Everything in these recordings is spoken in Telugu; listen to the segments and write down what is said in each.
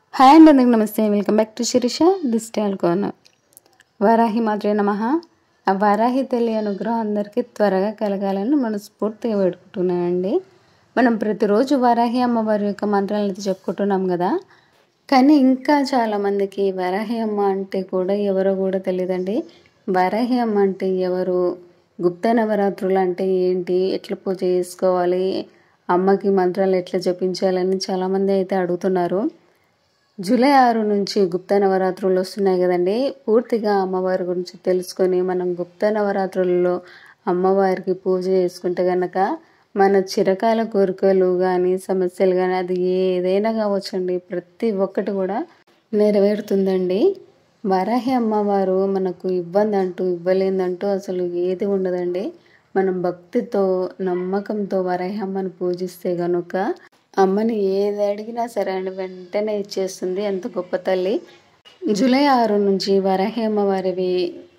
హాయ్ అండి అందరికి నమస్తే welcome back to Sirisha this style corner Varahi మాత్రే నమ ఆ వారాహి తల్లి అనుగ్రహం అందరికీ త్వరగా కలగాలని మనస్ఫూర్తిగా వేడుకుంటున్నానండి మనం ప్రతిరోజు వారాహి అమ్మవారి యొక్క మంత్రాలు అయితే చెప్పుకుంటున్నాం కదా కానీ ఇంకా చాలామందికి వారాహి అమ్మ అంటే కూడా ఎవరో కూడా తెలియదండి వారాహి అమ్మ అంటే ఎవరు గుప్త నవరాత్రులు అంటే ఏంటి ఎట్లా పూజ చేసుకోవాలి అమ్మకి మంత్రాలు ఎట్లా జపించాలని చాలామంది అయితే అడుగుతున్నారు జూలై ఆరు నుంచి గుప్త నవరాత్రులు వస్తున్నాయి కదండి పూర్తిగా అమ్మవారి గురించి తెలుసుకొని మనం గుప్త నవరాత్రులలో అమ్మవారికి పూజ చేసుకుంటే కనుక మన చిరకాల కోరికలు కానీ సమస్యలు కానీ అది ఏదైనా కావచ్చండి ప్రతి ఒక్కటి కూడా నెరవేరుతుందండి వరాహి అమ్మవారు మనకు ఇబ్బంది అంటూ ఇవ్వలేదంటూ అసలు ఏది ఉండదండి మనం భక్తితో నమ్మకంతో వరాహి అమ్మని పూజిస్తే కనుక అమ్మని ఏది అడిగినా సరే అండి వెంటనే ఇచ్చేస్తుంది ఎంత గొప్ప తల్లి జూలై ఆరు నుంచి వరాహి అమ్మవారివి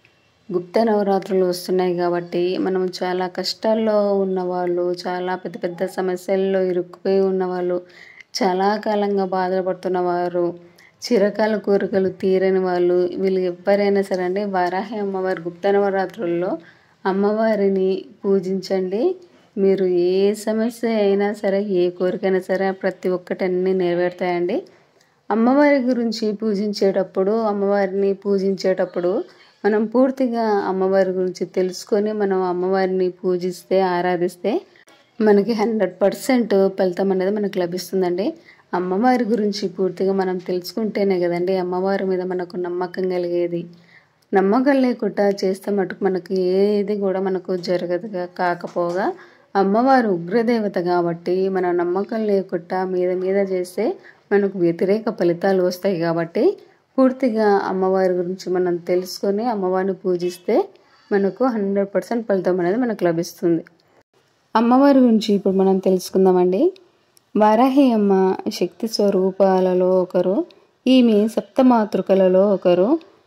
గుప్త నవరాత్రులు వస్తున్నాయి కాబట్టి మనం చాలా కష్టాల్లో ఉన్నవాళ్ళు చాలా పెద్ద పెద్ద సమస్యల్లో ఇరుక్కుపోయి ఉన్నవాళ్ళు చాలా కాలంగా బాధపడుతున్న వారు చిరకాల కోరికలు తీరని వాళ్ళు వీళ్ళు ఎవరైనా సరే అండి వారాహి అమ్మవారి గుప్త నవరాత్రుల్లో అమ్మవారిని పూజించండి మీరు ఏ సమస్య అయినా సరే ఏ కోరికైనా సరే ప్రతి ఒక్కటి అన్నీ నెరవేరుతాయండి అమ్మవారి గురించి పూజించేటప్పుడు అమ్మవారిని పూజించేటప్పుడు మనం పూర్తిగా అమ్మవారి గురించి తెలుసుకొని మనం అమ్మవారిని పూజిస్తే ఆరాధిస్తే మనకి హండ్రెడ్ పర్సెంట్ ఫలితం అనేది మనకు లభిస్తుందండి అమ్మవారి గురించి పూర్తిగా మనం తెలుసుకుంటేనే కదండి అమ్మవారి మీద మనకు నమ్మకం కలిగేది నమ్మకం లేకుండా చేస్తే మటుకు మనకి ఏది కూడా మనకు జరగదు కాకపోగా అమ్మవారు ఉగ్రదేవత కాబట్టి మన నమ్మకం లేకుండా మీద మీద చేస్తే మనకు వ్యతిరేక ఫలితాలు వస్తాయి కాబట్టి పూర్తిగా అమ్మవారి గురించి మనం తెలుసుకొని అమ్మవారిని పూజిస్తే మనకు హండ్రెడ్ పర్సెంట్ ఫలితం అనేది మనకు లభిస్తుంది అమ్మవారి గురించి ఇప్పుడు మనం తెలుసుకుందామండి వారాహి అమ్మ శక్తి స్వరూపాలలో ఒకరు ఈమె సప్తమాతృకలలో ఒకరు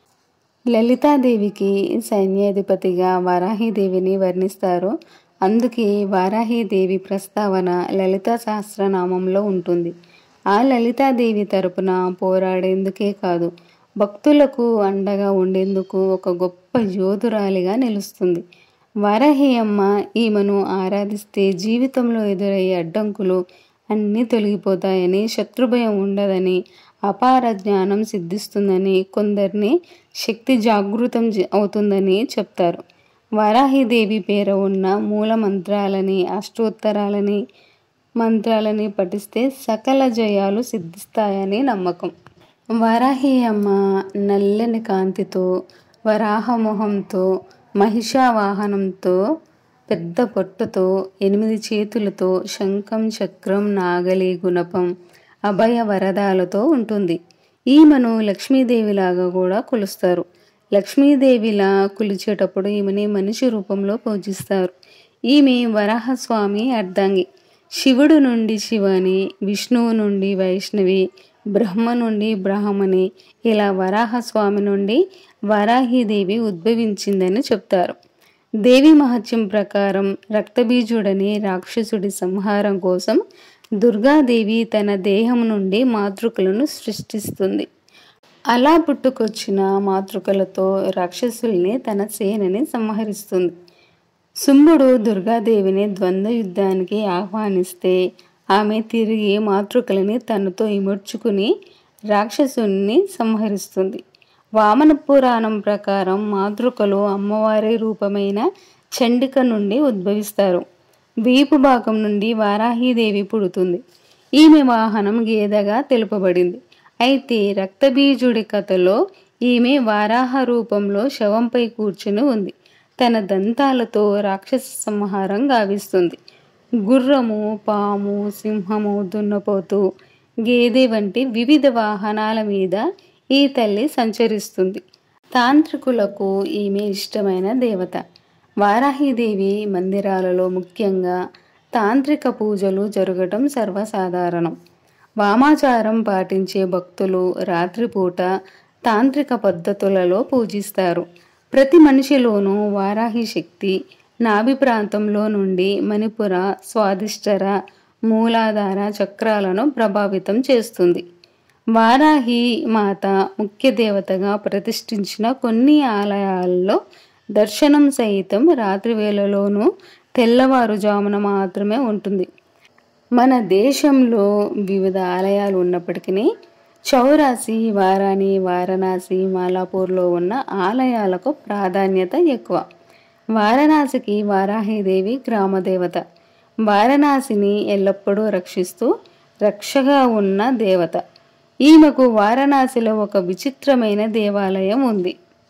లలితాదేవికి సైన్యాధిపతిగా వారాహిదేవిని వర్ణిస్తారు అందుకే వారాహిదేవి ప్రస్తావన లలిత సహస్రనామంలో ఉంటుంది ఆ లలితాదేవి తరపున పోరాడేందుకే కాదు భక్తులకు అండగా ఉండేందుకు ఒక గొప్ప యోధురాలిగా నిలుస్తుంది వారాహి అమ్మ ఈమెను ఆరాధిస్తే జీవితంలో ఎదురయ్యే అడ్డంకులు అన్నీ తొలగిపోతాయని శత్రుభయం ఉండదని అపార జ్ఞానం సిద్ధిస్తుందని కొందరిని శక్తి జాగృతం అవుతుందని చెప్తారు వారాహిదేవి పేర ఉన్న మూల మంత్రాలని అష్టోత్తరాలని మంత్రాలని పఠిస్తే సకల జయాలు సిద్ధిస్తాయని నమ్మకం వారాహి అమ్మ నల్లని కాంతితో వరాహమొహంతో మహిషావాహనంతో పెద్ద పొట్టుతో ఎనిమిది చేతులతో శంఖం చక్రం నాగలి గుణపం అభయ వరదాలతో ఉంటుంది ఈమెను లక్ష్మీదేవిలాగా కూడా కొలుస్తారు లక్ష్మీదేవిలా కొలిచేటప్పుడు ఈమెని మనిషి రూపంలో పూజిస్తారు ఈమె వరాహస్వామి అర్ధాంగి శివుడు నుండి శివని విష్ణువు నుండి వైష్ణవి బ్రహ్మ నుండి బ్రాహ్మణి ఇలా వరాహస్వామి నుండి వరాహిదేవి ఉద్భవించిందని చెప్తారు దేవి మహత్యం ప్రకారం రక్తబీజుడని రాక్షసుడి సంహారం కోసం దుర్గాదేవి తన దేహం నుండి మాతృకలను సృష్టిస్తుంది అలా పుట్టుకొచ్చిన మాతృకలతో రాక్షసుల్ని తన సేనని సంహరిస్తుంది శుంభుడు దుర్గాదేవిని ద్వంద్వ యుద్ధానికి ఆహ్వానిస్తే ఆమె తిరిగి మాతృకలని తనతో ఇమర్చుకుని రాక్షసుని సంహరిస్తుంది వామన పురాణం ప్రకారం మాతృకలు అమ్మవారి రూపమైన చండిక నుండి ఉద్భవిస్తారు వీపు భాగం నుండి వారాహిదేవి పుడుతుంది ఈమె వాహనం గేదెగా తెలుపబడింది అయితే రక్తబీజుడి కథలో ఈమె వారాహ రూపంలో శవంపై కూర్చుని ఉంది తన దంతాలతో రాక్షస సంహారం గావిస్తుంది గుర్రము పాము సింహము దున్నపోతు గేదె వంటి వివిధ వాహనాల మీద ఈ తల్లి సంచరిస్తుంది తాంత్రికులకు ఈమె ఇష్టమైన దేవత వారాహిదేవి మందిరాలలో ముఖ్యంగా తాంత్రిక పూజలు జరగటం సర్వసాధారణం వామాచారం పాటించే భక్తులు రాత్రిపూట తాంత్రిక పద్ధతులలో పూజిస్తారు ప్రతి మనిషిలోనూ వారాహి శక్తి నాభి ప్రాంతంలో నుండి మణిపుర స్వాదిష్టర మూలాధార చక్రాలను ప్రభావితం చేస్తుంది వారాహి మాత ముఖ్య దేవతగా ప్రతిష్ఠించిన కొన్ని ఆలయాల్లో దర్శనం సైతం రాత్రి వేళలోనూ తెల్లవారుజామున మాత్రమే ఉంటుంది మన దేశంలో వివిధ ఆలయాలు ఉన్నప్పటికీ చౌరాసి వారాణి వారణాసి మాలాపూర్లో ఉన్న ఆలయాలకు ప్రాధాన్యత ఎక్కువ వారణాసికి వారాహిదేవి గ్రామదేవత వారణాసిని ఎల్లప్పుడూ రక్షిస్తూ రక్షగా ఉన్న దేవత ఈమెకు వారణాసిలో ఒక విచిత్రమైన దేవాలయం ఉంది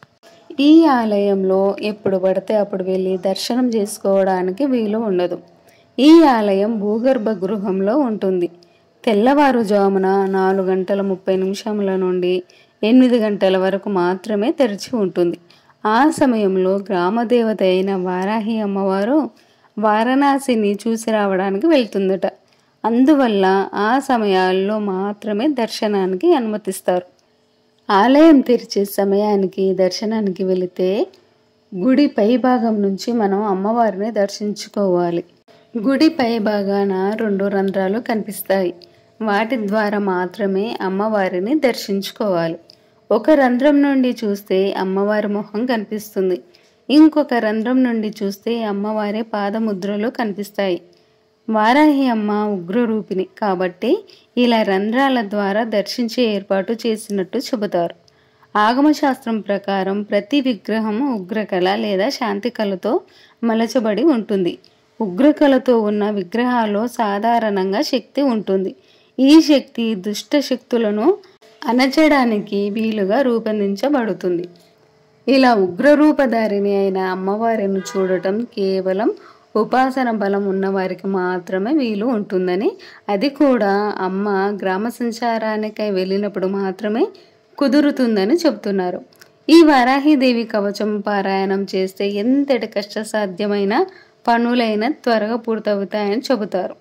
ఈ ఆలయంలో ఎప్పుడు పడితే అప్పుడు వెళ్ళి దర్శనం చేసుకోవడానికి వీలు ఉండదు ఈ ఆలయం భూగర్భ గృహంలో ఉంటుంది తెల్లవారుజామున నాలుగు గంటల ముప్పై నిమిషముల నుండి ఎనిమిది గంటల వరకు మాత్రమే తెరిచి ఉంటుంది ఆ సమయంలో గ్రామదేవత అయిన వారాహి అమ్మవారు వారణాసిని చూసి రావడానికి వెళ్తుందట అందువల్ల ఆ సమయాల్లో మాత్రమే దర్శనానికి అనుమతిస్తారు ఆలయం తెరిచే సమయానికి దర్శనానికి వెళితే గుడి పై భాగం నుంచి మనం అమ్మవారిని దర్శించుకోవాలి గుడి పై భాగాన రెండు రంధ్రాలు కనిపిస్తాయి వాటి ద్వారా మాత్రమే అమ్మవారిని దర్శించుకోవాలి ఒక రంధ్రం నుండి చూస్తే అమ్మవారి మొహం కనిపిస్తుంది ఇంకొక రంధ్రం నుండి చూస్తే అమ్మవారి పాదముద్రలు కనిపిస్తాయి వారాహి అమ్మ ఉగ్రరూపిణి కాబట్టి ఇలా రంధ్రాల ద్వారా దర్శించే ఏర్పాటు చేసినట్టు చెబుతారు ఆగమశాస్త్రం ప్రకారం ప్రతి విగ్రహం ఉగ్రకళ లేదా శాంతి కళతో మలచబడి ఉంటుంది ఉగ్రకళతో ఉన్న విగ్రహాల్లో సాధారణంగా శక్తి ఉంటుంది ఈ శక్తి దుష్ట శక్తులను అణచడానికి వీలుగా రూపొందించబడుతుంది ఇలా ఉగ్రరూపధారిణి అయిన అమ్మవారిని చూడటం కేవలం ఉపాసన బలం ఉన్నవారికి మాత్రమే వీలు ఉంటుందని అది కూడా అమ్మ గ్రామ సంచారానికై వెళ్ళినప్పుడు మాత్రమే కుదురుతుందని చెబుతున్నారు ఈ వారాహిదేవి కవచం పారాయణం చేస్తే ఎంతటి కష్టసాధ్యమైన పనులైన త్వరగా పూర్తవుతాయని చెబుతారు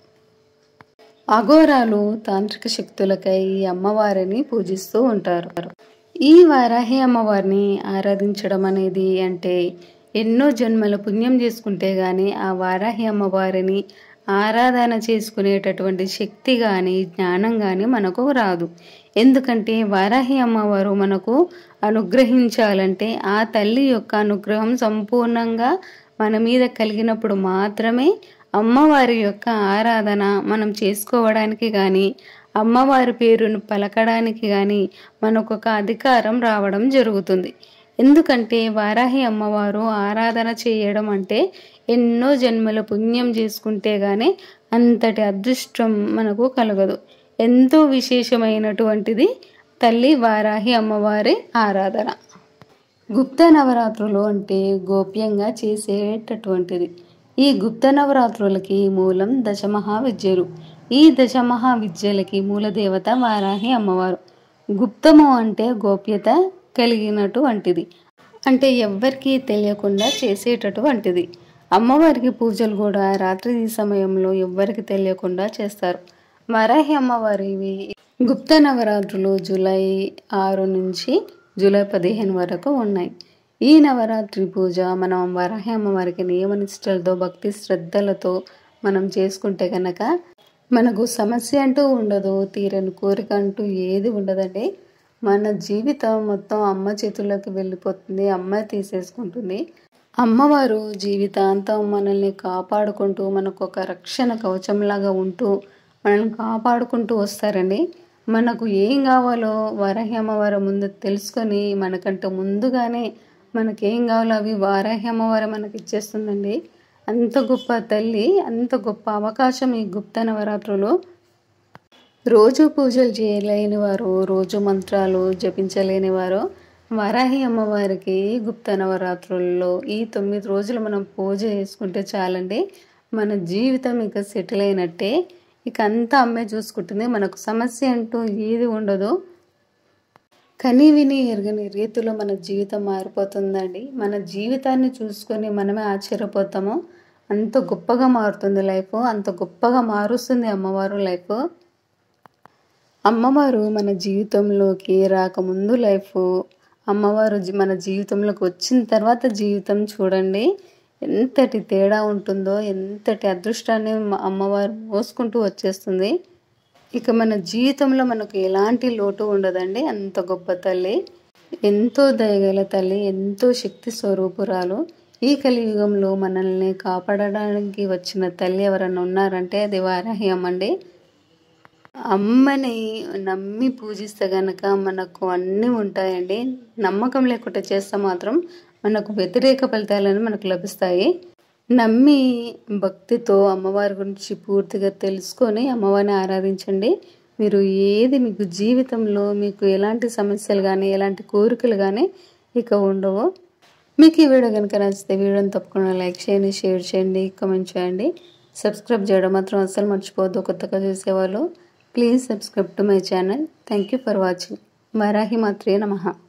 అఘోరాలు తాంత్రిక శక్తులకై ఈ అమ్మవారిని పూజిస్తూ ఉంటారు ఈ వారాహి అమ్మవారిని ఆరాధించడం అనేది అంటే ఎన్నో జన్మల పుణ్యం చేసుకుంటే గాని ఆ వారాహి అమ్మవారిని ఆరాధన చేసుకునేటటువంటి శక్తి కానీ జ్ఞానం కానీ మనకు రాదు ఎందుకంటే వారాహి అమ్మవారు మనకు అనుగ్రహించాలంటే ఆ తల్లి యొక్క అనుగ్రహం సంపూర్ణంగా మన మీద కలిగినప్పుడు మాత్రమే అమ్మవారి యొక్క ఆరాధన మనం చేసుకోవడానికి కానీ అమ్మవారి పేరును పలకడానికి కానీ మనకు ఒక అధికారం రావడం జరుగుతుంది ఎందుకంటే వారాహి అమ్మవారు ఆరాధన చేయడం అంటే ఎన్నో జన్మల పుణ్యం చేసుకుంటే గానీ అంతటి అదృష్టం మనకు కలగదు ఎంతో విశేషమైనటువంటిది తల్లి వారాహి అమ్మవారి ఆరాధన గుప్త నవరాత్రులు అంటే గోప్యంగా చేసేటటువంటిది ఈ గుప్త నవరాత్రులకి మూలం దశమహా విద్యలు ఈ దశమహా విద్యలకి మూల దేవత వారాహి అమ్మవారు గుప్తము అంటే గోప్యత కలిగినటువంటిది అంటే ఎవ్వరికీ తెలియకుండా చేసేటటువంటిది అమ్మవారికి పూజలు కూడా రాత్రి సమయంలో ఎవ్వరికి తెలియకుండా చేస్తారు వరాహి అమ్మవారివి గుప్త నవరాత్రులు జూలై ఆరు నుంచి జూలై పదిహేను వరకు ఉన్నాయి ఈ నవరాత్రి పూజ మనం వరాహి అమ్మవారికి నియమనిష్టలతో భక్తి శ్రద్ధలతో మనం చేసుకుంటే కనుక మనకు సమస్య అంటూ ఉండదు తీరని కోరిక అంటూ ఏది ఉండదండి మన జీవితం మొత్తం అమ్మ చేతుల్లోకి వెళ్ళిపోతుంది అమ్మ తీసేసుకుంటుంది అమ్మవారు జీవితాంతం మనల్ని కాపాడుకుంటూ మనకు ఒక రక్షణ కవచంలాగా ఉంటూ మనల్ని కాపాడుకుంటూ వస్తారండి మనకు ఏం కావాలో వారాహి అమ్మవారి ముందు తెలుసుకొని మనకంటే ముందుగానే మనకేం కావాలో అవి వారాహి అమ్మవారు మనకి ఇచ్చేస్తుందండి అంత గొప్ప తల్లి అంత గొప్ప అవకాశం ఈ గుప్త నవరాత్రులు రోజు పూజలు చేయలేని వారు రోజు మంత్రాలు జపించలేని వారు వరాహి అమ్మవారికి గుప్త నవరాత్రుల్లో ఈ తొమ్మిది రోజులు మనం పూజ చేసుకుంటే చాలండి మన జీవితం ఇక సెటిల్ అయినట్టే ఇక అంతా అమ్మే చూసుకుంటుంది మనకు సమస్య అంటూ ఏది ఉండదు కని విని ఎరగని రీతిలో మన జీవితం మారిపోతుందండి మన జీవితాన్ని చూసుకొని మనమే ఆశ్చర్యపోతాము అంత గొప్పగా మారుతుంది లైఫ్ అంత గొప్పగా మారుస్తుంది అమ్మవారు లైఫ్ అమ్మవారు మన జీవితంలోకి రాకముందు లైఫ్ అమ్మవారు జీ- మన జీవితంలోకి వచ్చిన తర్వాత జీవితం చూడండి ఎంతటి తేడా ఉంటుందో ఎంతటి అదృష్టాన్ని మ- అమ్మవారు మోసుకుంటూ వచ్చేస్తుంది ఇక మన జీవితంలో మనకు ఎలాంటి లోటు ఉండదండి అంత గొప్ప తల్లి ఎంతో దయగల తల్లి ఎంతో శక్తి స్వరూపురాలు ఈ కలియుగంలో మనల్ని కాపాడడానికి వచ్చిన తల్లి ఎవరైనా ఉన్నారంటే అది వారాహి అమ్మండి అమ్మని నమ్మి పూజిస్తే గనక మనకు అన్నీ ఉంటాయండి నమ్మకం లేకుండా చేస్తే మాత్రం మనకు వ్యతిరేక ఫలితాలను మనకు లభిస్తాయి నమ్మి భక్తితో అమ్మవారి గురించి పూర్తిగా తెలుసుకొని అమ్మవారిని ఆరాధించండి మీరు ఏది మీకు జీవితంలో మీకు ఎలాంటి సమస్యలు కానీ ఎలాంటి కోరికలు కానీ ఇక ఉండవు మీకు ఈ వీడియో కనుక నచ్చితే వీడియోని తప్పకుండా లైక్ చేయండి షేర్ చేయండి కామెంట్ చేయండి సబ్స్క్రైబ్ చేయడం మాత్రం అస్సలు మర్చిపోవద్దు కొత్తగా చూసేవాళ్ళు please subscribe to my channel thank you for watching Varahi మాత్రే నమః